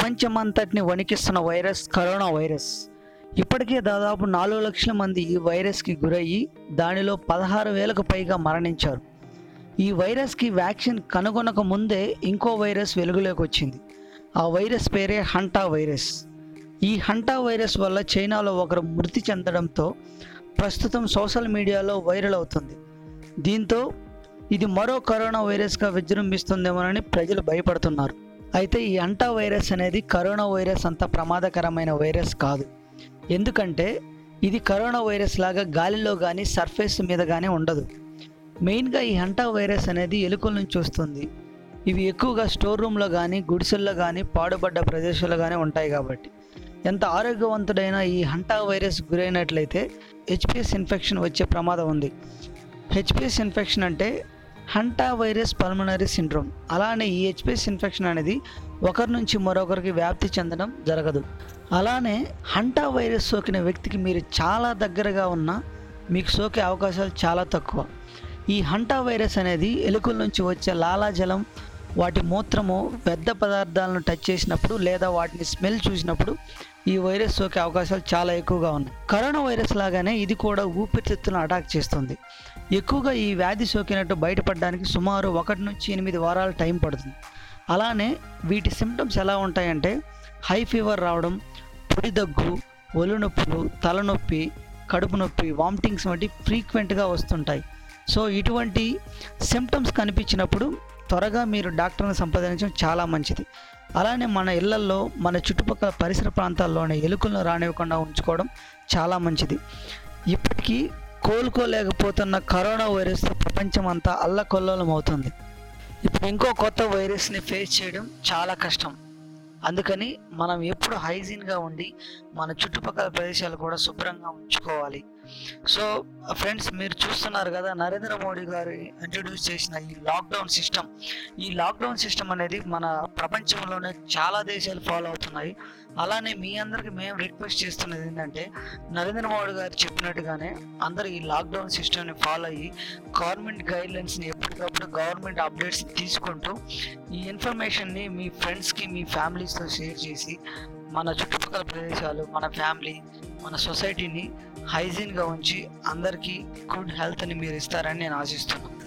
ప్రపంచమంతటిని వణికిస్తున్న virus corona virus ఇప్పటికే దాదాపు నాలుగు లక్షల మంది ఈ వైరస్కి గురయ్యి దానిలో పదహారు వేలకు పైగా మరణించారు ఈ వైరస్కి వ్యాక్సిన్ కనుగొనక ముందే ఇంకో వైరస్ వెలుగులోకి వచ్చింది ఆ వైరస్ పేరే హంటా వైరస్ ఈ హంటా వైరస్ వల్ల చైనాలో ఒకరు మృతి చెందడంతో ప్రస్తుతం సోషల్ మీడియాలో వైరల్ అవుతుంది దీంతో ఇది మరో కరోనా వైరస్గా విజృంభిస్తుందేమోనని ప్రజలు భయపడుతున్నారు అయితే ఈ అంటా వైరస్ అనేది కరోనా వైరస్ అంత ప్రమాదకరమైన వైరస్ కాదు ఎందుకంటే ఇది కరోనా వైరస్ లాగా గాలిలో కానీ సర్ఫేస్ మీద కానీ ఉండదు మెయిన్గా ఈ హంటా వైరస్ అనేది ఎలుకల నుంచి వస్తుంది ఇవి ఎక్కువగా స్టోర్ రూమ్లో కానీ గుడిసెల్లో కానీ పాడుబడ్డ ప్రదేశాల్లో కానీ ఉంటాయి కాబట్టి ఎంత ఆరోగ్యవంతుడైన ఈ హంటా వైరస్ గురైనట్లయితే హెచ్పిఎస్ ఇన్ఫెక్షన్ వచ్చే ప్రమాదం ఉంది హెచ్పిఎస్ ఇన్ఫెక్షన్ అంటే హంటా వైరస్ పల్మనరీ సిండ్రోమ్ అలానే ఈ హెచ్పిఎస్ ఇన్ఫెక్షన్ అనేది ఒకరి నుంచి మరొకరికి వ్యాప్తి చెందడం జరగదు అలానే హంటా వైరస్ సోకిన వ్యక్తికి మీరు చాలా దగ్గరగా ఉన్నా మీకు సోకే అవకాశాలు చాలా తక్కువ ఈ హంటా వైరస్ అనేది ఎలుకల నుంచి వచ్చే లాలాజలం వాటి మూత్రము వ్యర్థ పదార్థాలను టచ్ చేసినప్పుడు లేదా వాటిని స్మెల్ చూసినప్పుడు ఈ వైరస్ సోకే అవకాశాలు చాలా ఎక్కువగా ఉన్నాయి కరోనా వైరస్ లాగానే ఇది కూడా ఊపిరితిత్తులను అటాక్ చేస్తుంది ఎక్కువగా ఈ వ్యాధి సోకినట్టు బయటపడడానికి సుమారు ఒకటి నుంచి ఎనిమిది వారాల టైం పడుతుంది అలానే వీటి సిమ్టమ్స్ ఎలా ఉంటాయంటే హై ఫీవర్ రావడం పొడి దగ్గు ఒళ్ళు నొప్పులు తలనొప్పి కడుపు నొప్పి వామిటింగ్స్ వంటి ఫ్రీక్వెంట్గా వస్తుంటాయి సో ఇటువంటి సిమ్టమ్స్ కనిపించినప్పుడు త్వరగా మీరు డాక్టర్ని సంప్రదించడం చాలా మంచిది అలానే మన ఇళ్లల్లో మన చుట్టుపక్కల పరిసర ప్రాంతాల్లోనే ఎలుకలను రానివ్వకుండా ఉంచుకోవడం చాలా మంచిది ఇప్పటికీ కోలుకోలేకపోతున్న కరోనా వైరస్తో ప్రపంచం అంతా అల్లకొల్లోలం అవుతుంది ఇప్పుడు ఇంకో కొత్త వైరస్ని ఫేస్ చేయడం చాలా కష్టం అందుకని మనం ఎప్పుడు హైజీన్గా ఉండి మన చుట్టుపక్కల ప్రదేశాలు కూడా శుభ్రంగా ఉంచుకోవాలి సో ఫ్రెండ్స్ మీరు చూస్తున్నారు కదా నరేంద్ర మోడీ గారు ఇంట్రడ్యూస్ చేసిన ఈ లాక్డౌన్ సిస్టమ్ ఈ లాక్డౌన్ సిస్టమ్ అనేది మన ప్రపంచంలోనే చాలా దేశాలు ఫాలో అవుతున్నాయి అలానే మీ అందరికి మేము రిక్వెస్ట్ చేస్తున్నది ఏంటంటే నరేంద్ర మోడీ గారు చెప్పినట్టుగానే అందరూ ఈ లాక్డౌన్ సిస్టమ్ని ఫాలో అయ్యి గవర్నమెంట్ గైడ్లైన్స్ని ఎప్పటికప్పుడు గవర్నమెంట్ అప్డేట్స్ తీసుకుంటూ ఈ ఇన్ఫర్మేషన్ని మీ ఫ్రెండ్స్కి మీ ఫ్యామిలీస్తో షేర్ చేసి మన చుట్టుపక్కల ప్రదేశాలు మన ఫ్యామిలీ మన సొసైటీని హైజీన్గా ఉంచి అందరికీ గుడ్ హెల్త్ని మీరు ఇస్తారని నేను ఆశిస్తున్నాను